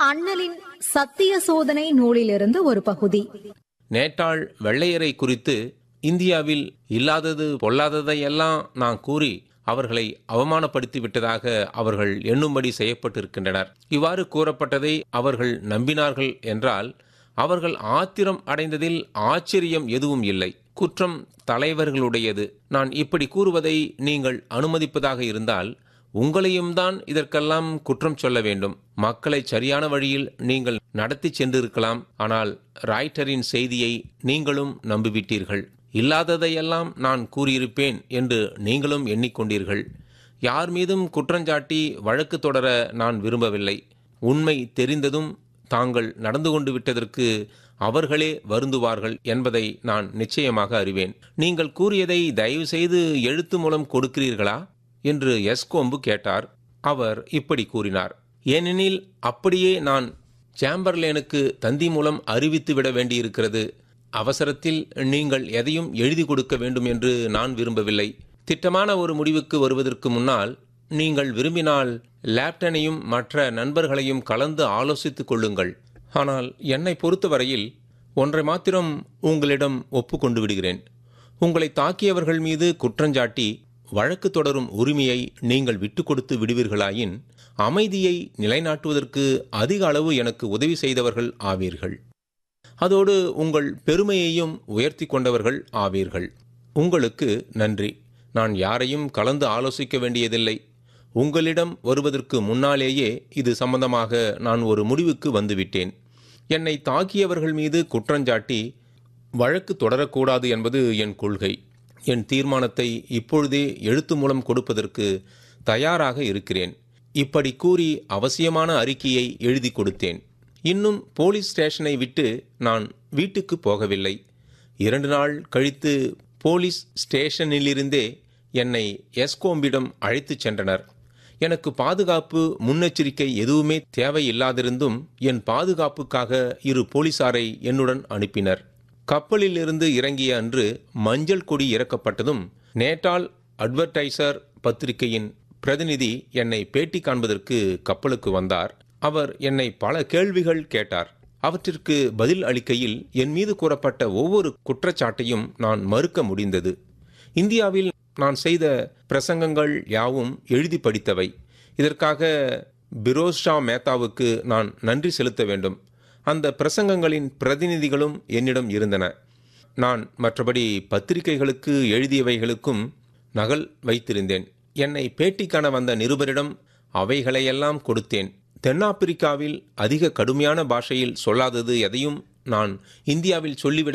அண்ணலின் சத்திய சோதனை நூலிலிருந்து ஒரு பகுதி நேட்டாள் வெள்ளையரை குறித்து இந்தியாவில் இல்லாதது பொல்லாததை எல்லாம் நான் கூறி அவர்களை அவமானப்படுத்தி விட்டதாக அவர்கள் எண்ணும்படி செய்யப்பட்டிருக்கின்றனர் இவ்வாறு கூறப்பட்டதை அவர்கள் நம்பினார்கள் என்றால் அவர்கள் ஆத்திரம் அடைந்ததில் ஆச்சரியம் எதுவும் இல்லை குற்றம் தலைவர்களுடையது நான் இப்படி கூறுவதை நீங்கள் அனுமதிப்பதாக இருந்தால் உங்களையும் தான் இதற்கெல்லாம் குற்றம் சொல்ல வேண்டும் மக்களை சரியான வழியில் நீங்கள் நடத்தி சென்றிருக்கலாம் ஆனால் ராய்ட்டரின் செய்தியை நீங்களும் நம்பிவிட்டீர்கள் இல்லாததையெல்லாம் நான் கூறியிருப்பேன் என்று நீங்களும் எண்ணிக்கொண்டீர்கள் யார் மீதும் குற்றஞ்சாட்டி வழக்கு தொடர நான் விரும்பவில்லை உண்மை தெரிந்ததும் தாங்கள் நடந்து கொண்டு விட்டதற்கு அவர்களே வருந்துவார்கள் என்பதை நான் நிச்சயமாக அறிவேன் நீங்கள் கூறியதை தயவு செய்து எழுத்து மூலம் கொடுக்கிறீர்களா என்று எஸ்கோம்பு கேட்டார் அவர் இப்படி கூறினார் ஏனெனில் அப்படியே நான் சேம்பர்லேனுக்கு தந்தி மூலம் அறிவித்து விட வேண்டியிருக்கிறது அவசரத்தில் நீங்கள் எதையும் எழுதி கொடுக்க வேண்டும் என்று நான் விரும்பவில்லை திட்டமான ஒரு முடிவுக்கு வருவதற்கு முன்னால் நீங்கள் விரும்பினால் லேப்டனையும் மற்ற நண்பர்களையும் கலந்து ஆலோசித்துக் கொள்ளுங்கள் ஆனால் என்னை பொறுத்தவரையில் ஒன்றை மாத்திரம் உங்களிடம் ஒப்புக்கொண்டு விடுகிறேன் உங்களை தாக்கியவர்கள் மீது குற்றஞ்சாட்டி வழக்கு தொடரும் உரிமையை நீங்கள் விட்டு கொடுத்து விடுவீர்களாயின் அமைதியை நிலைநாட்டுவதற்கு அதிக அளவு எனக்கு உதவி செய்தவர்கள் ஆவீர்கள் அதோடு உங்கள் பெருமையையும் உயர்த்தி கொண்டவர்கள் ஆவீர்கள் உங்களுக்கு நன்றி நான் யாரையும் கலந்து ஆலோசிக்க வேண்டியதில்லை உங்களிடம் வருவதற்கு முன்னாலேயே இது சம்பந்தமாக நான் ஒரு முடிவுக்கு வந்துவிட்டேன் என்னை தாக்கியவர்கள் மீது குற்றஞ்சாட்டி வழக்கு தொடரக்கூடாது என்பது என் கொள்கை என் தீர்மானத்தை இப்பொழுதே எழுத்து மூலம் கொடுப்பதற்கு தயாராக இருக்கிறேன் இப்படி கூறி அவசியமான அறிக்கையை எழுதி கொடுத்தேன் இன்னும் போலீஸ் ஸ்டேஷனை விட்டு நான் வீட்டுக்கு போகவில்லை இரண்டு நாள் கழித்து போலீஸ் ஸ்டேஷனிலிருந்தே என்னை எஸ்கோம்பிடம் அழைத்துச் சென்றனர் எனக்கு பாதுகாப்பு முன்னெச்சரிக்கை எதுவுமே தேவையில்லாதிருந்தும் என் பாதுகாப்புக்காக இரு போலீசாரை என்னுடன் அனுப்பினர் கப்பலில் இருந்து இறங்கிய அன்று மஞ்சள் கொடி இறக்கப்பட்டதும் நேட்டால் அட்வர்டைசர் பத்திரிகையின் பிரதிநிதி என்னை பேட்டி காண்பதற்கு கப்பலுக்கு வந்தார் அவர் என்னை பல கேள்விகள் கேட்டார் அவற்றிற்கு பதில் அளிக்கையில் என் மீது கூறப்பட்ட ஒவ்வொரு குற்றச்சாட்டையும் நான் மறுக்க முடிந்தது இந்தியாவில் நான் செய்த பிரசங்கங்கள் யாவும் எழுதி படித்தவை இதற்காக பிரோஸ்ஷா மேத்தாவுக்கு நான் நன்றி செலுத்த வேண்டும் அந்த பிரசங்கங்களின் பிரதிநிதிகளும் என்னிடம் இருந்தன நான் மற்றபடி பத்திரிகைகளுக்கு எழுதியவைகளுக்கும் நகல் வைத்திருந்தேன் என்னை பேட்டி காண வந்த நிருபரிடம் அவைகளையெல்லாம் கொடுத்தேன் தென்னாப்பிரிக்காவில் அதிக கடுமையான பாஷையில் சொல்லாதது எதையும் நான் இந்தியாவில் சொல்லிவிட